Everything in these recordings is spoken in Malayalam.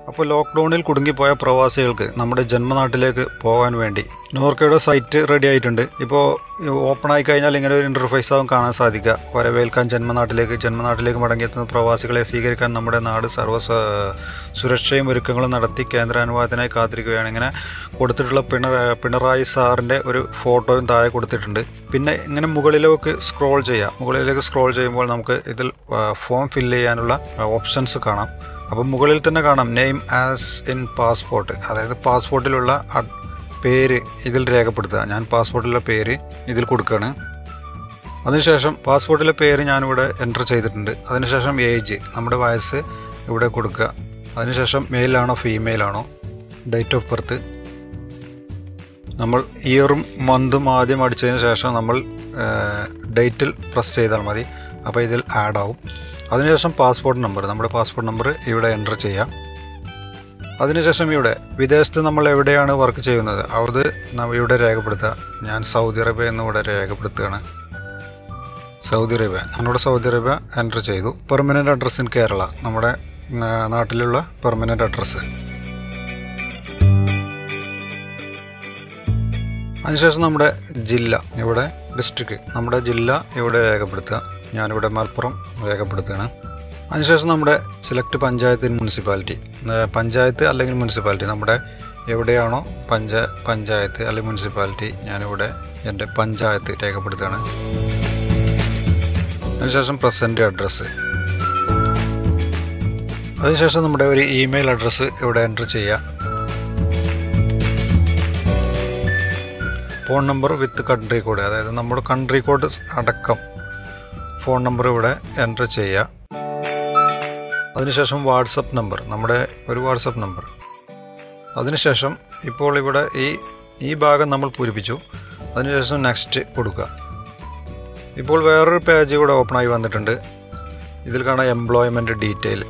അപ്പോൾ ലോക്ക്ഡൗണിൽ കുടുങ്ങിപ്പോയ പ്രവാസികൾക്ക് നമ്മുടെ ജന്മനാട്ടിലേക്ക് പോകാൻ വേണ്ടി നോർക്കയുടെ സൈറ്റ് റെഡി ആയിട്ടുണ്ട് ഇപ്പോൾ ഓപ്പൺ ആയി കഴിഞ്ഞാൽ ഇങ്ങനെ ഒരു ഇൻ്റർഫേസ് ആവും കാണാൻ സാധിക്കുക വരവേൽക്കാൻ ജന്മനാട്ടിലേക്ക് ജന്മനാട്ടിലേക്ക് മടങ്ങിയെത്തുന്ന പ്രവാസികളെ സ്വീകരിക്കാൻ നമ്മുടെ നാട് സർവ്വ സ- സുരക്ഷയും ഒരുക്കങ്ങളും നടത്തി കേന്ദ്രാനുവാദത്തിനായി കാത്തിരിക്കുകയാണ് ഇങ്ങനെ കൊടുത്തിട്ടുള്ള പിണ പിണറായി സാറിൻ്റെ ഒരു ഫോട്ടോയും താഴെ കൊടുത്തിട്ടുണ്ട് പിന്നെ ഇങ്ങനെ മുകളിലേക്ക് സ്ക്രോൾ ചെയ്യാം മുകളിലേക്ക് സ്ക്രോൾ ചെയ്യുമ്പോൾ നമുക്ക് ഇതിൽ ഫോം ഫില്ല് ചെയ്യാനുള്ള ഓപ്ഷൻസ് കാണാം അപ്പം മുകളിൽ തന്നെ കാണാം നെയിം ആസ് ഇൻ പാസ്പോർട്ട് അതായത് പാസ്പോർട്ടിലുള്ള അഡ്- പേര് ഇതിൽ രേഖപ്പെടുത്തുക ഞാൻ പാസ്പോർട്ടിലെ പേര് ഇതിൽ കൊടുക്കുകയാണ് അതിനുശേഷം പാസ്പോർട്ടിലെ പേര് ഞാനിവിടെ എൻ്റർ ചെയ്തിട്ടുണ്ട് അതിനുശേഷം ഏജ് നമ്മുടെ വയസ്സ് ഇവിടെ കൊടുക്കുക അതിനുശേഷം മെയിലാണോ ഫീമെയിലാണോ ഡേറ്റ് ഓഫ് ബർത്ത് നമ്മൾ ഇയറും മന്തും ആദ്യം അടിച്ചതിന് ശേഷം നമ്മൾ ഡേറ്റിൽ പ്രസ് ചെയ്താൽ മതി അപ്പോൾ ഇതിൽ ആഡ് ആവും അതിനുശേഷം പാസ്പോർട്ട് നമ്പർ നമ്മുടെ പാസ്പോർട്ട് നമ്പർ ഇവിടെ എൻ്റർ ചെയ്യാം അതിനുശേഷം ഇവിടെ വിദേശത്ത് നമ്മൾ എവിടെയാണ് വർക്ക് ചെയ്യുന്നത് അത് നമ്മ ഇവിടെ രേഖപ്പെടുത്തുക ഞാൻ സൗദി അറേബ്യ എന്നിവിടെ രേഖപ്പെടുത്തുകയാണ് സൗദി അറേബ്യ ഞാനിവിടെ സൗദി അറേബ്യ എൻ്റർ ചെയ്തു പെർമനൻ്റ് അഡ്രസ്സ് ഇൻ കേരള നമ്മുടെ ആ, നാട്ടിലുള്ള പെർമനൻ്റ് അഡ്രസ്സ് അതിനുശേഷം നമ്മുടെ ജില്ല ഇവിടെ ഡിസ്ട്രിക്ട് നമ്മുടെ ജില്ല ഇവിടെ രേഖപ്പെടുത്തുക ഞാനിവിടെ മലപ്പുറം രേഖപ്പെടുത്തുകയാണ് അതിനുശേഷം നമ്മുടെ select panchayat in municipality or panchayat അല്ലെങ്കിൽ മുനിസിപ്പാലിറ്റി നമ്മുടെ എവിടെയാണോ പഞ്ച പഞ്ചായത്ത് അല്ലെങ്കിൽ മുനിസിപ്പാലിറ്റി ഞാനിവിടെ എൻ്റെ പഞ്ചായത്ത് രേഖപ്പെടുത്തുകയാണ് അതിനുശേഷം പ്രസൻറ്റ് അഡ്രസ്സ് അതിനുശേഷം നമ്മുടെ ഒരു ഇമെയിൽ അഡ്രസ്സ് ഇവിടെ എൻ്റർ ചെയ്യുക phone number with country code അതായത് നമ്മുടെ കൺട്രി കോഡ് അടക്കം ഫോൺ നമ്പർ ഇവിടെ എൻ്റർ ചെയ്യുക അതിനുശേഷം വാട്സപ്പ് നമ്പർ നമ്മുടെ ഒരു വാട്സപ്പ് നമ്പർ അതിനുശേഷം ഇപ്പോൾ ഇവിടെ ഈ ഈ ഭാഗം നമ്മൾ പൂരിപ്പിച്ചു അതിനുശേഷം നെക്സ്റ്റ് കൊടുക്കുക ഇപ്പോൾ വേറൊരു പേജ് ഇവിടെ ഓപ്പൺ ആയി വന്നിട്ടുണ്ട് ഇതിൽ കാണാം എംപ്ലോയ്മെൻറ്റ് ഡീറ്റെയിൽ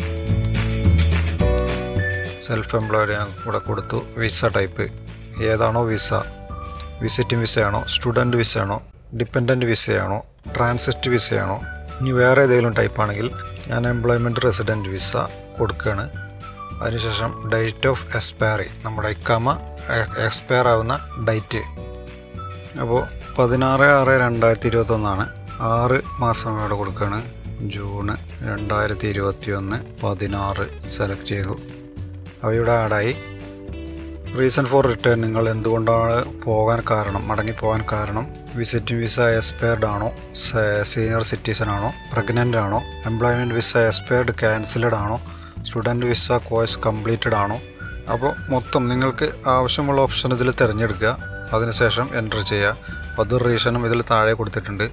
സെൽഫ് എംപ്ലോയ്ഡ് ഞാൻ ഇവിടെ കൊടുത്തു വിസ ടൈപ്പ് ഏതാണോ വിസ വിസിറ്റിംഗ് വിസയാണോ സ്റ്റുഡൻറ്റ് വിസയാണോ ഡിപ്പെൻഡൻറ്റ് വിസയാണോ ട്രാൻസിറ്റ് വിസയാണോ ഇനി വേറെ ഏതെങ്കിലും ടൈപ്പ് ആണെങ്കിൽ ഞാൻ എംപ്ലോയ്മെൻറ്റ് റെസിഡൻറ്റ് വിസ കൊടുക്കുകയാണ് അതിനുശേഷം ഡേറ്റ് ഓഫ് എക്സ്പയറി നമ്മുടെ ഇക്കാമ എക്സ്പയർ ആവുന്ന ഡേറ്റ് അപ്പോൾ പതിനാറ് ആറ് രണ്ടായിരത്തി ഇരുപത്തൊന്നാണ് ആറ് മാസം ഇവിടെ കൊടുക്കുകയാണ് ജൂണ് രണ്ടായിരത്തി ഇരുപത്തി ഒന്ന് പതിനാറ് സെലക്ട് ചെയ്തു അവയുടെ ആഡായി റീസൺ ഫോർ റിട്ടേൺ നിങ്ങൾ എന്തുകൊണ്ടാണ് പോകാൻ കാരണം മടങ്ങിപ്പോകാൻ കാരണം വിസിറ്റിംഗ് വിസ എക്സ്പയർഡ് ആണോ സീനിയർ സിറ്റിസൺ ആണോ പ്രഗ്നൻ്റ് ആണോ എംപ്ലോയ്മെൻറ്റ് വിസ എക്സ്പയർഡ് ക്യാൻസൽഡ് ആണോ സ്റ്റുഡൻറ്റ് വിസ കോഴ്സ് കംപ്ലീറ്റഡ് ആണോ അപ്പോൾ മൊത്തം നിങ്ങൾക്ക് ആവശ്യമുള്ള ഓപ്ഷൻ ഇതിൽ തിരഞ്ഞെടുക്കുക അതിനുശേഷം എൻ്റർ ചെയ്യുക അതൊരു റീസണും ഇതിൽ താഴെ കൊടുത്തിട്ടുണ്ട്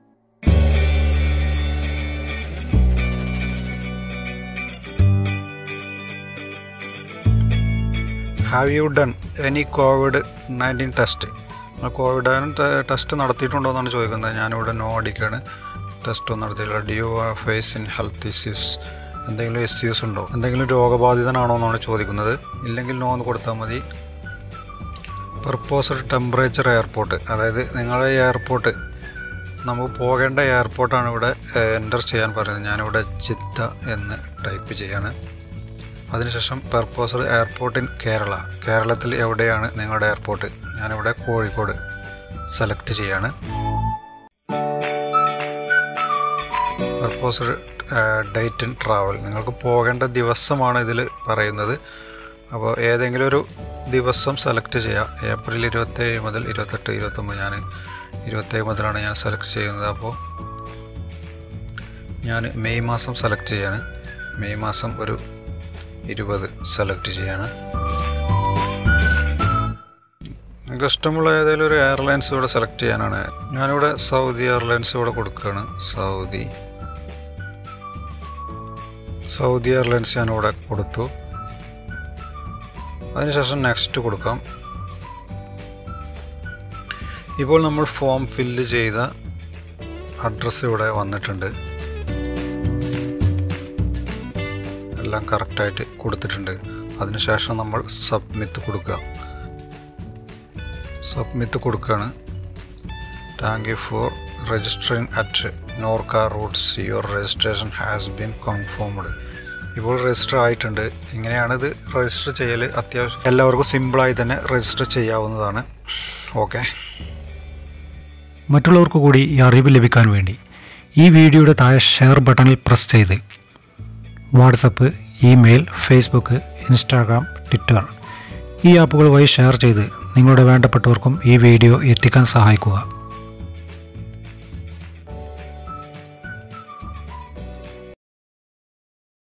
have you done any covid nineteen test covid test നടത്തിയിട്ടുണ്ടോ എന്നാണ് ചോദിക്കുന്നത് ഞാനിവിടെ നോ അടിക്കാണ് ടെസ്റ്റ് ഒന്നും നടത്തിയില്ല did you face in health issues എന്തെങ്കിലും ഇഷ്യൂസ് ഉണ്ടോ എന്തെങ്കിലും രോഗബാധിതനാണോ എന്നാണ് ചോദിക്കുന്നത് ഇല്ലെങ്കിൽ നോ എന്ന് കൊടുത്താൽ മതി പർപ്പോസഡ് ടെമ്പറേച്ചർ എയർപോർട്ട് അതായത് നിങ്ങളുടെ എയർപോർട്ട് നമുക്ക് പോകേണ്ട എയർപോർട്ടാണ് ഇവിടെ എൻ്റർ ചെയ്യാൻ പറയുന്നത് ഞാനിവിടെ ജിദ്ദ എന്ന് ടൈപ്പ് ചെയ്യാണ് അതിനുശേഷം പർപ്പോസർ എയർപോർട്ട് ഇൻ കേരള കേരളത്തിൽ എവിടെയാണ് നിങ്ങളുടെ എയർപോർട്ട് ഞാനിവിടെ കോഴിക്കോട് സെലക്ട് ചെയ്യാണ് പർപ്പോസർ ഡേറ്റ് ഇൻ ട്രാവൽ നിങ്ങൾക്ക് പോകേണ്ട ദിവസമാണ് ഇതിൽ പറയുന്നത് അപ്പോൾ ഏതെങ്കിലും ഒരു ദിവസം സെലക്ട് ചെയ്യാം ഏപ്രിൽ ഇരുപത്തേഴ് മുതൽ ഇരുപത്തെട്ട് ഇരുപത്തൊമ്പത് ഞാൻ ഇരുപത്തേഴ് മുതലാണ് ഞാൻ സെലക്ട് ചെയ്യുന്നത് അപ്പോൾ ഞാൻ മെയ് മാസം സെലക്ട് ചെയ്യാണ് മെയ് മാസം ഒരു ഇരുപത് സെലക്ട് ചെയ്യാണ് നിങ്ങൾക്ക് ഇഷ്ടമുള്ള ഏതെങ്കിലും ഒരു എയർലൈൻസ് ഇവിടെ സെലക്ട് ചെയ്യാനാണ് ഞാനിവിടെ സൗദി എയർലൈൻസ് ഇവിടെ കൊടുക്കുകയാണ് സൗദി സൗദി എയർലൈൻസ് ഞാനിവിടെ കൊടുത്തു അതിനുശേഷം നെക്സ്റ്റ് കൊടുക്കാം ഇപ്പോൾ നമ്മൾ ഫോം ഫില്ല് ചെയ്ത അഡ്രസ്സ് ഇവിടെ വന്നിട്ടുണ്ട് എല്ലാം കറക്റ്റായിട്ട് കൊടുത്തിട്ടുണ്ട് അതിനുശേഷം നമ്മൾ സബ്മിറ്റ് കൊടുക്കുക സബ്മിറ്റ് കൊടുക്കുകയാണ് thank you for registering at Norka Roots your registration has been confirmed ഇപ്പോൾ രജിസ്റ്റർ ആയിട്ടുണ്ട് ഇങ്ങനെയാണ് ഇത് രജിസ്റ്റർ ചെയ്യൽ അത്യാവശ്യം എല്ലാവർക്കും സിമ്പിളായി തന്നെ രജിസ്റ്റർ ചെയ്യാവുന്നതാണ് ഓക്കെ മറ്റുള്ളവർക്ക് കൂടി ഈ അറിവ് ലഭിക്കാൻ വേണ്ടി ഈ വീഡിയോയുടെ താഴെ ഷെയർ ബട്ടണിൽ പ്രസ് ചെയ്ത് WhatsApp email Facebook Instagram Twitter ഈ ആപ്പുകൾ വഴി ഷെയർ ചെയ്ത് നിങ്ങളുടെ വേണ്ടപ്പെട്ടവർക്കും ഈ വീഡിയോ എത്തിക്കാൻ സഹായിക്കുക